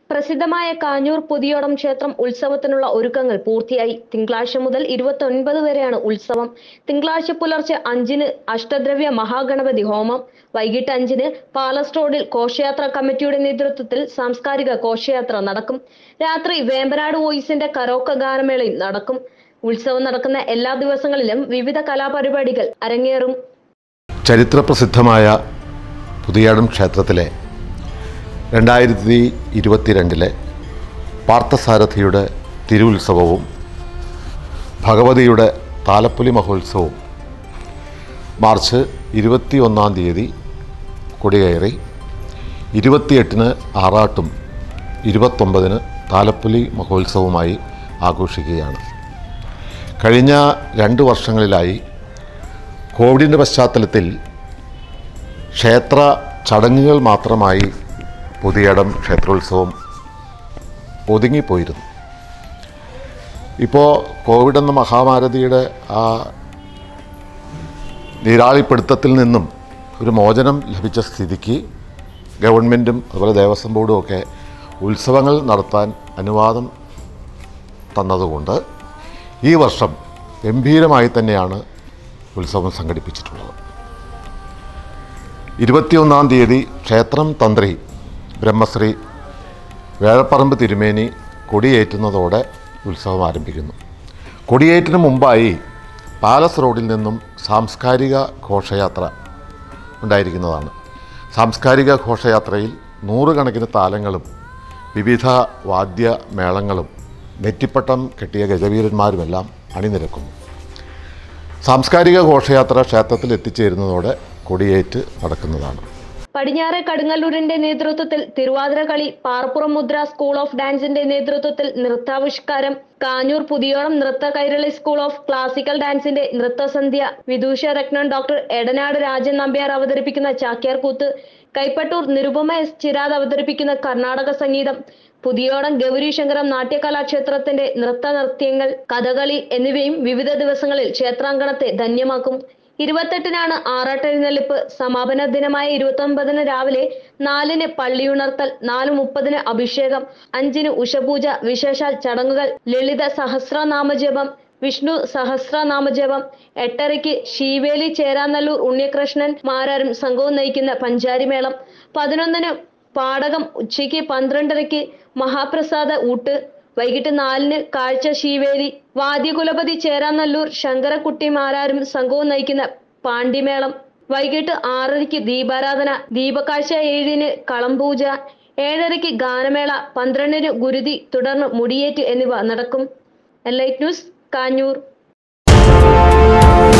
പ്രസിദ്ധമായ കാഞ്ഞൂർ പുതിയോടം ക്ഷേത്രം ഉത്സവത്തിനുള്ള ഒരുക്കങ്ങൾ പൂർത്തിയായി തിങ്കളാഴ്ച മുതൽ ഇരുപത്തൊൻപത് വരെയാണ് ഉത്സവം തിങ്കളാഴ്ച പുലർച്ചെ അഞ്ചിന് അഷ്ടദ്രവ്യ മഹാഗണപതി ഹോമം വൈകിട്ട് അഞ്ചിന് പാലസ് റോഡിൽ ഘോഷയാത്ര കമ്മിറ്റിയുടെ നേതൃത്വത്തിൽ സാംസ്കാരിക ഘോഷയാത്ര നടക്കും രാത്രി വേമ്പനാട് വോയിസിന്റെ കരോക്ക ഗാനമേളയും നടക്കും ഉത്സവം നടക്കുന്ന എല്ലാ ദിവസങ്ങളിലും വിവിധ കലാപരിപാടികൾ അരങ്ങേറും ചരിത്രപ്രസിദ്ധമായ പുതിയാടും ക്ഷേത്രത്തിലെ രണ്ടായിരത്തി ഇരുപത്തിരണ്ടിലെ പാർത്ഥസാരഥിയുടെ തിരുവുത്സവവും ഭഗവതിയുടെ താലപ്പൊലി മഹോത്സവവും മാർച്ച് ഇരുപത്തി ഒന്നാം തീയതി കൊടികയറി ഇരുപത്തിയെട്ടിന് ആറാട്ടും ഇരുപത്തൊമ്പതിന് താലപ്പൊലി മഹോത്സവവുമായി ആഘോഷിക്കുകയാണ് കഴിഞ്ഞ രണ്ട് വർഷങ്ങളിലായി കോവിഡിൻ്റെ പശ്ചാത്തലത്തിൽ ക്ഷേത്ര ചടങ്ങുകൾ മാത്രമായി പുതിയടം ക്ഷേത്രോത്സവം ഒതുങ്ങിപ്പോയിരുന്നു ഇപ്പോൾ കോവിഡ് എന്ന മഹാമാരതിയുടെ ആ നീരാളിപ്പിടുത്തത്തിൽ നിന്നും ഒരു മോചനം ലഭിച്ച സ്ഥിതിക്ക് ഗവൺമെൻറ്റും അതുപോലെ ദേവസ്വം ബോർഡും ഒക്കെ ഉത്സവങ്ങൾ നടത്താൻ അനുവാദം തന്നതുകൊണ്ട് ഈ വർഷം ഗംഭീരമായി തന്നെയാണ് ഉത്സവം സംഘടിപ്പിച്ചിട്ടുള്ളത് ഇരുപത്തിയൊന്നാം തീയതി ക്ഷേത്രം തന്ത്രി ബ്രഹ്മശ്രീ വേഴപ്പറമ്പ് തിരുമേനി കൊടിയേറ്റുന്നതോടെ ഉത്സവം ആരംഭിക്കുന്നു കൊടിയേറ്റിന് മുമ്പായി പാലസ് റോഡിൽ നിന്നും സാംസ്കാരിക ഘോഷയാത്ര ഉണ്ടായിരിക്കുന്നതാണ് സാംസ്കാരിക ഘോഷയാത്രയിൽ നൂറുകണക്കിന് താലങ്ങളും വിവിധ വാദ്യമേളങ്ങളും നെറ്റിപ്പട്ടം കെട്ടിയ ഗജവീരന്മാരുമെല്ലാം അണിനിരക്കുന്നു സാംസ്കാരിക ഘോഷയാത്ര ക്ഷേത്രത്തിൽ എത്തിച്ചേരുന്നതോടെ കൊടിയേറ്റ് നടക്കുന്നതാണ് പടിഞ്ഞാറെ കടുങ്ങല്ലൂരിന്റെ നേതൃത്വത്തിൽ തിരുവാതിര കളി പാറപ്പുറം മുദ്ര സ്കൂൾ ഓഫ് ഡാൻസിന്റെ നേതൃത്വത്തിൽ നൃത്താവിഷ്കാരം കാഞ്ഞൂർ പുതിയോളം നൃത്ത കൈരളി സ്കൂൾ ഓഫ് ക്ലാസിക്കൽ ഡാൻസിന്റെ നൃത്തസന്ധ്യ വിദൂഷ രത്നം ഡോക്ടർ എടനാട് രാജൻ നമ്പ്യാർ അവതരിപ്പിക്കുന്ന ചാക്യാർ കൂത്ത് കൈപ്പട്ടൂർ നിരുപമ എസ് ചിരാത് അവതരിപ്പിക്കുന്ന കർണാടക സംഗീതം പുതിയോടം ഗൗരി ശങ്കരം നാട്യകലാക്ഷേത്രത്തിന്റെ നൃത്ത നൃത്യങ്ങൾ കഥകളി എന്നിവയും വിവിധ ദിവസങ്ങളിൽ ക്ഷേത്രാങ്കണത്തെ ധന്യമാക്കും ഇരുപത്തെട്ടിനാണ് ആറാട്ടെഴുന്നള്ളിപ്പ് സമാപന ദിനമായ ഇരുപത്തി ഒമ്പതിന് രാവിലെ നാലിന് പള്ളിയുണർത്തൽ നാല് മുപ്പതിന് അഭിഷേകം അഞ്ചിന് ഉഷപൂജ വിശേഷാൽ ചടങ്ങുകൾ ലളിത സഹസ്രനാമജപം വിഷ്ണു സഹസ്രനാമജപം എട്ടരയ്ക്ക് ശീവേലി ചേരാനല്ലൂർ ഉണ്ണികൃഷ്ണൻ മാരാരും സംഘവും നയിക്കുന്ന പഞ്ചാരിമേളം പതിനൊന്നിന് പാടകം ഉച്ചയ്ക്ക് പന്ത്രണ്ടരയ്ക്ക് മഹാപ്രസാദ ഊട്ട് വൈകിട്ട് നാലിന് കാഴ്ച ശീവേലി വാദ്യകുലപതി ചേരാനല്ലൂർ ശങ്കരക്കുട്ടി മാരാരും സംഘവും നയിക്കുന്ന പാണ്ഡിമേളം വൈകിട്ട് ആറരയ്ക്ക് ദീപാരാധന ദീപകാഴ്ച ഏഴിന് കളംപൂജ ഏഴരയ്ക്ക് ഗാനമേള പന്ത്രണ്ടിന് ഗുരുതി തുടർന്ന് മുടിയേറ്റ് എന്നിവ നടക്കും എൻലൈറ്റ് ന്യൂസ് കാഞ്ഞൂർ